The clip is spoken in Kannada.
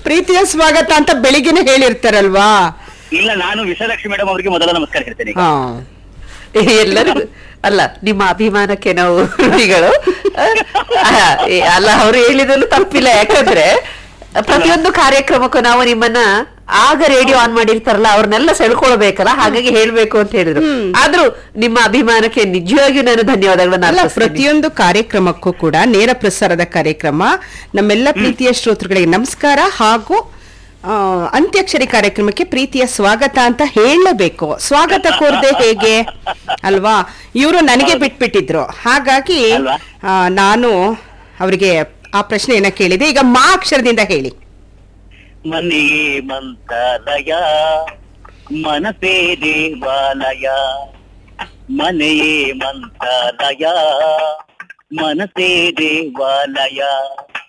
ಪ್ರೀತಿಯ ಸ್ವಾಗತ ಅಂತ ಬೆಳಿಗ್ಗೆನೆ ಹೇಳಿರ್ತಾರಲ್ವಾ ಇಲ್ಲ ನಾನು ವಿಶಾಲಕ್ಷ್ಮಿ ಮೇಡಮ್ ಅವರಿಗೆ ಮೊದಲ ನಮಸ್ಕಾರ ಹೇಳ್ತೇನೆ ಹಾ ಎಲ್ಲರೂ ಅಲ್ಲ ನಿಮ್ಮ ಅಭಿಮಾನಕ್ಕೆ ನಾವು ಋಣಿಗಳು ಆ, ಏ, ಅಲ್ಲ ಅವರು ಹೇಳಿದ್ರು ತಪ್ಪಿಲ್ಲ ಯಾಕಂದ್ರೆ ಪ್ರತಿಯೊಂದು ಕಾರ್ಯಕ್ರಮಕ್ಕೂ ನಾವು ನಿಮ್ಮನ್ನ ಆಗ ರೇಡಿಯೋ ಆನ್ ಮಾಡಿರ್ತಾರಲ್ಲ ಅವ್ರನ್ನೆಲ್ಲ ಸೆಳ್ಕೊಳ್ಬೇಕಲ್ಲ ಹಾಗಾಗಿ ಹೇಳ್ಬೇಕು ಅಂತ ಹೇಳಿದ್ರು ಆದ್ರೂ ನಿಮ್ಮ ಅಭಿಮಾನಕ್ಕೆ ನಿಜವಾಗಿಯೂ ನಾನು ಧನ್ಯವಾದಗಳನ್ನ ಅಲ್ಲ ಅರ್ಪಿಸ್ತೀನಿ. ಪ್ರತಿಯೊಂದು ಕಾರ್ಯಕ್ರಮಕ್ಕೂ ಕೂಡ ನೇರ ಪ್ರಸಾರದ ಕಾರ್ಯಕ್ರಮ ನಮ್ಮೆಲ್ಲ ಪ್ರೀತಿಯ ಶ್ರೋತೃಗಳಿಗೆ ನಮಸ್ಕಾರ ಹಾಗೂ ಆ, ಅಂತ್ಯಾಕ್ಷರಿ ಕಾರ್ಯಕ್ರಮಕ್ಕೆ ಪ್ರೀತಿಯ ಸ್ವಾಗತ ಅಂತ ಹೇಳಬೇಕು ಸ್ವಾಗತ ಕೋರ್ದೆ ಹೇಗೆ ಅಲ್ವಾ ಇವರು ನನಗೆ ಬಿಟ್ಬಿಟ್ಟಿದ್ರು ಹಾಗಾಗಿ ಅಲ್ವಾ? ಆ, ನಾನು ಅವರಿಗೆ ಆ ಪ್ರಶ್ನೆಯನ್ನ ಕೇಳಿದೆ ಈಗ ಮಾ ಅಕ್ಷರದಿಂದ ಹೇಳಿ ಮನೆಯೇ ಮಂತ್ರಾಲಯ ಮನಸೇ ದೇವಾಲಯ ಮನೆಯೇ ಮಂತ್ರಾಲಯ ಮನಸೇ ದೇವಾಲಯ